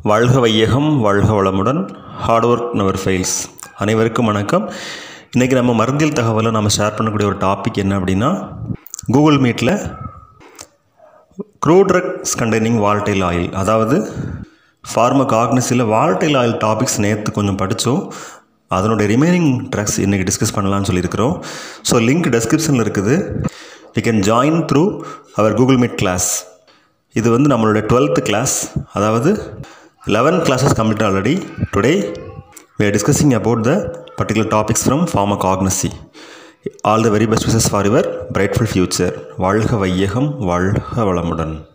வாழ்க வையகம் வாழ்க வளமுடன் ஹார்ட் ஒர்க் நவர் ஃபெயில்ஸ் அனைவருக்கும் வணக்கம் இன்றைக்கி நம்ம மருந்தியல் தகவலை நம்ம ஷேர் பண்ணக்கூடிய ஒரு டாபிக் என்ன அப்படின்னா கூகுள் மீட்டில் crude drugs containing volatile oil அதாவது ஃபார்மகாக்னஸில் வால்டைல் ஆயில் டாபிக்ஸ் நேற்று கொஞ்சம் படித்தோம் அதனுடைய ரிமைனிங் ட்ரக்ஸ் இன்றைக்கி டிஸ்கஸ் பண்ணலாம்னு சொல்லியிருக்கிறோம் ஸோ லிங்க் டெஸ்கிரிப்ஷனில் இருக்குது you can join through our Google Meet class இது வந்து நம்மளுடைய டுவெல்த்து கிளாஸ் அதாவது eleven classes complete already today we are discussing about the particular topics from pharmacognosy all the very best wishes for your brightful future வாழ்க வையகம் வாழ்க வளமுடன்